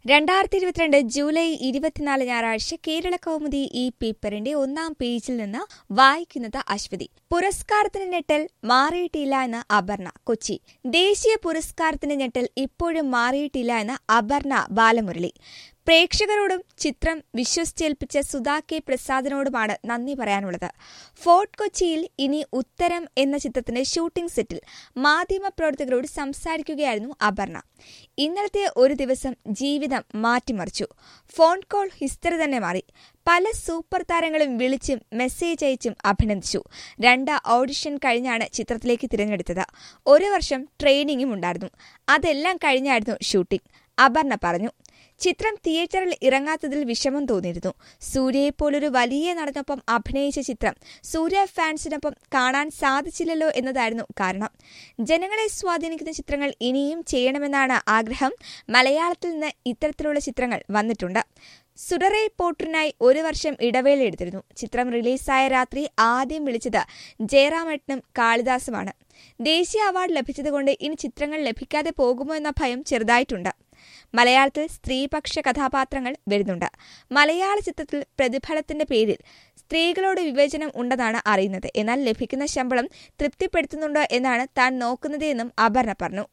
രണ്ടായിരത്തി ഇരുപത്തിരണ്ട് ജൂലൈ ഇരുപത്തിനാല് ഞായറാഴ്ച കേരള കൗമുദി ഈ പേപ്പറിന്റെ ഒന്നാം പേജിൽ നിന്ന് വായിക്കുന്നത് അശ്വതി പുരസ്കാരത്തിന് ഞെട്ടൽ മാറിയിട്ടില്ല എന്ന് അപർണ കൊച്ചി ദേശീയ പുരസ്കാരത്തിന്റെ ഞെട്ടൽ ഇപ്പോഴും മാറിയിട്ടില്ല എന്ന് അപർണ ബാലമുരളി പ്രേക്ഷകരോടും ചിത്രം വിശ്വസിച്ചേൽപ്പിച്ച സുധാ കെ പ്രസാദിനോടുമാണ് നന്ദി പറയാനുള്ളത് ഫോർട്ട് കൊച്ചിയിൽ ഇനി ഉത്തരം എന്ന ചിത്രത്തിന്റെ ഷൂട്ടിംഗ് സെറ്റിൽ മാധ്യമപ്രവർത്തകരോട് സംസാരിക്കുകയായിരുന്നു അപർണ ഇന്നലത്തെ ഒരു ദിവസം ജീവിതം മാറ്റിമറിച്ചു ഫോൺ കോൾ ഹിസ്റ്ററി തന്നെ മാറി പല സൂപ്പർ താരങ്ങളും വിളിച്ചും മെസ്സേജ് അയച്ചും അഭിനന്ദിച്ചു രണ്ട് ഓഡിഷൻ കഴിഞ്ഞാണ് ചിത്രത്തിലേക്ക് തിരഞ്ഞെടുത്തത് ഒരു വർഷം ട്രെയിനിങ്ങും ഉണ്ടായിരുന്നു അതെല്ലാം കഴിഞ്ഞായിരുന്നു ഷൂട്ടിംഗ് അപർണ പറഞ്ഞു ചിത്രം തിയേറ്ററിൽ ഇറങ്ങാത്തതിൽ വിഷമം തോന്നിയിരുന്നു സൂര്യയെപ്പോലൊരു വലിയ നടനൊപ്പം അഭിനയിച്ച ചിത്രം സൂര്യ ഫാൻസിനൊപ്പം കാണാൻ സാധിച്ചില്ലല്ലോ എന്നതായിരുന്നു കാരണം ജനങ്ങളെ സ്വാധീനിക്കുന്ന ചിത്രങ്ങൾ ഇനിയും ചെയ്യണമെന്നാണ് ആഗ്രഹം മലയാളത്തിൽ നിന്ന് ഇത്തരത്തിലുള്ള ചിത്രങ്ങൾ വന്നിട്ടുണ്ട് സുഡറെ പോട്ടറിനായി ഒരു വർഷം ഇടവേള എടുത്തിരുന്നു ചിത്രം റിലീസായ രാത്രി ആദ്യം വിളിച്ചത് ജയറാമേട്ടനും കാളിദാസുമാണ് ദേശീയ അവാർഡ് ലഭിച്ചതുകൊണ്ട് ഇനി ചിത്രങ്ങൾ ലഭിക്കാതെ പോകുമോ എന്ന ഭയം ചെറുതായിട്ടുണ്ട് മലയാളത്തിൽ സ്ത്രീപക്ഷ കഥാപാത്രങ്ങൾ വരുന്നുണ്ട് മലയാള ചിത്രത്തിൽ പ്രതിഫലത്തിന്റെ പേരിൽ സ്ത്രീകളോട് വിവേചനം ഉണ്ടെന്നാണ് അറിയുന്നത് എന്നാൽ ലഭിക്കുന്ന ശമ്പളം തൃപ്തിപ്പെടുത്തുന്നുണ്ടോ എന്നാണ് താൻ നോക്കുന്നത് എന്നും അപർണ പറഞ്ഞു